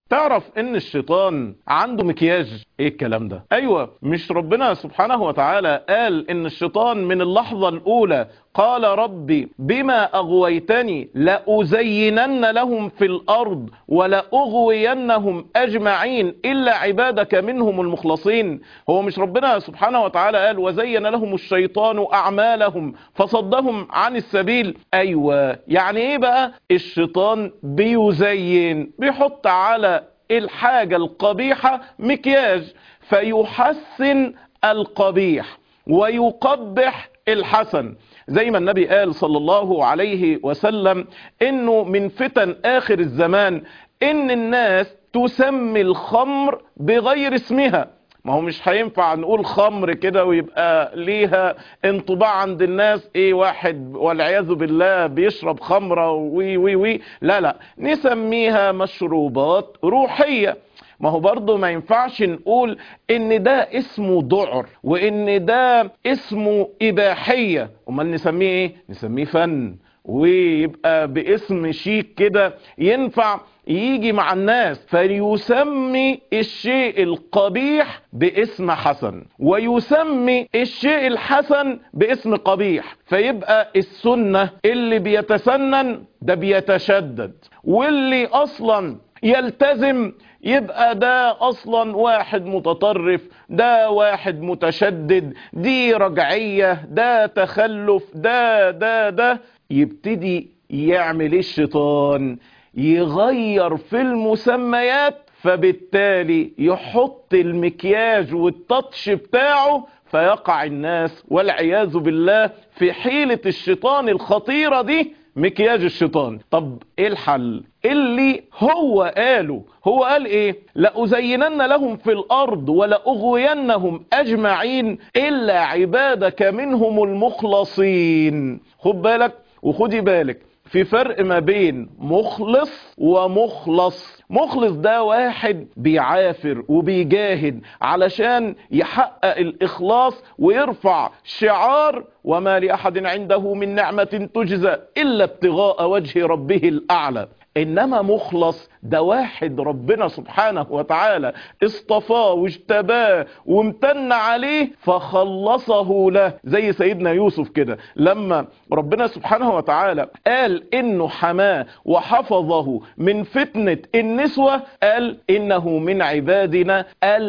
تعرف ان الشيطان عنده مكياج ايه الكلام ده ايوه مش ربنا سبحانه وتعالى قال ان الشيطان من اللحظة الاولى قال ربي بما اغويتني لازينن لهم في الارض ولاغوينهم اجمعين الا عبادك منهم المخلصين هو مش ربنا سبحانه وتعالى قال وزين لهم الشيطان اعمالهم فصدهم عن السبيل ايوه يعني ايه بقى الشيطان بيزين بيحط على الحاجة القبيحة مكياج فيحسن القبيح ويقبح الحسن زي ما النبي قال صلى الله عليه وسلم انه من فتن اخر الزمان ان الناس تسمي الخمر بغير اسمها ما هو مش هينفع نقول خمر كده ويبقى ليها انطباع عند الناس ايه واحد والعياذ بالله بيشرب خمرة وي وي وي لا لا نسميها مشروبات روحية ما هو برضه ما ينفعش نقول ان ده اسمه ذعر وان ده اسمه اباحية امال نسميه ايه نسميه فن ويبقى باسم شيك كده ينفع يجي مع الناس فيسمي الشيء القبيح باسم حسن ويسمي الشيء الحسن باسم قبيح فيبقى السنة اللي بيتسنن ده بيتشدد واللي اصلا يلتزم يبقى ده اصلا واحد متطرف ده واحد متشدد دي رجعية ده تخلف ده ده ده يبتدي يعمل الشيطان يغير في المسميات فبالتالي يحط المكياج والتاتش بتاعه فيقع الناس والعياذ بالله في حيلة الشيطان الخطيرة دي مكياج الشيطان طب ايه الحل اللي هو قاله هو قال ايه لأزينن لهم في الارض ولأغوينهم اجمعين الا عبادك منهم المخلصين خد بالك وخدي بالك في فرق ما بين مخلص ومخلص مخلص ده واحد بيعافر وبيجاهد علشان يحقق الإخلاص ويرفع شعار وما لأحد عنده من نعمة تجزى إلا ابتغاء وجه ربه الأعلى انما مخلص ده واحد ربنا سبحانه وتعالى اصطفاه واجتباه وامتن عليه فخلصه له زي سيدنا يوسف كده لما ربنا سبحانه وتعالى قال انه حماه وحفظه من فتنة النسوة قال انه من عبادنا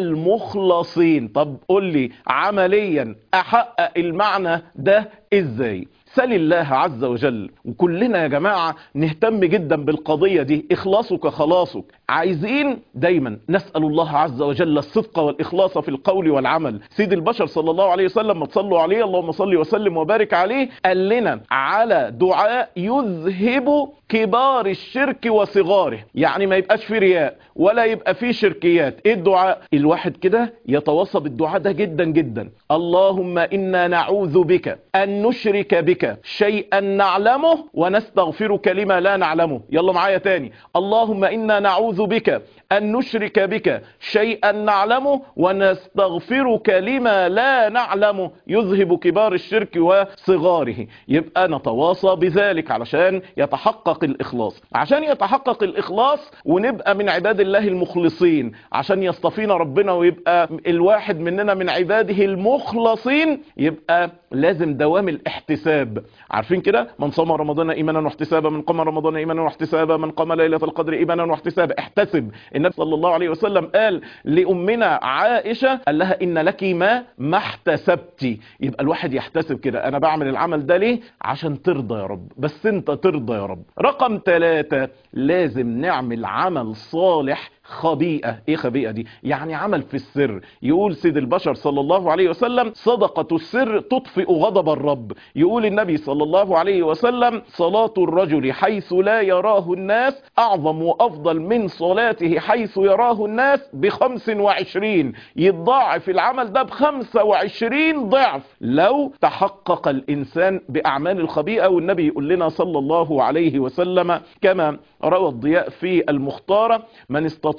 المخلصين طب قل لي عمليا احقق المعنى ده ازاي سل الله عز وجل وكلنا يا جماعة نهتم جدا بالقضية دي إخلاصك خلاصك عايزين دايما نسأل الله عز وجل الصدق والإخلاص في القول والعمل سيد البشر صلى الله عليه وسلم ما تصلوا عليه اللهم صل وسلم وبارك عليه قال لنا على دعاء يذهب كبار الشرك وصغاره يعني ما يبقاش في رياء ولا يبقى في شركيات ايه الدعاء الواحد كده يتوصى بالدعاء ده جدا جدا اللهم إنا نعوذ بك أن نشرك بك شيئا نعلمه ونستغفرك لما لا نعلمه يلا معايا تاني اللهم إنا نعوذ بك أن نشرك بك شيئا نعلمه ونستغفرك لما لا نعلمه يذهب كبار الشرك وصغاره يبقى نتواصى بذلك علشان يتحقق الإخلاص عشان يتحقق الإخلاص ونبقى من عباد الله المخلصين عشان يصطفينا ربنا ويبقى الواحد مننا من عباده المخلصين يبقى لازم دوام الاحتساب عارفين كده من صام رمضان ايمانا واحتسابا من قام رمضان ايمانا واحتسابا من قام ليله القدر ايمانا واحتسابا احتسب النبي صلى الله عليه وسلم قال لامنا عائشه قال لها ان لك ما ما احتسبتي يبقى الواحد يحتسب كده انا بعمل العمل ده ليه عشان ترضى يا رب بس انت ترضى يا رب رقم ثلاثة لازم نعمل عمل صالح خبيئة ايه خبيئة دي يعني عمل في السر يقول سيد البشر صلى الله عليه وسلم صدقة السر تطفئ غضب الرب يقول النبي صلى الله عليه وسلم صلاة الرجل حيث لا يراه الناس اعظم وافضل من صلاته حيث يراه الناس بخمس وعشرين يتضاعف العمل ده بخمسة وعشرين ضعف لو تحقق الانسان باعمال الخبيئة والنبي يقول لنا صلى الله عليه وسلم كما روى الضياء في المختارة من استطاع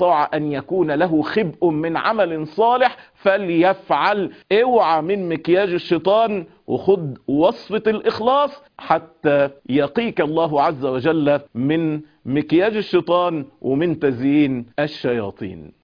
استطاع ان يكون له خبء من عمل صالح فليفعل اوعى من مكياج الشيطان وخد وصفة الاخلاص حتى يقيك الله عز وجل من مكياج الشيطان ومن تزيين الشياطين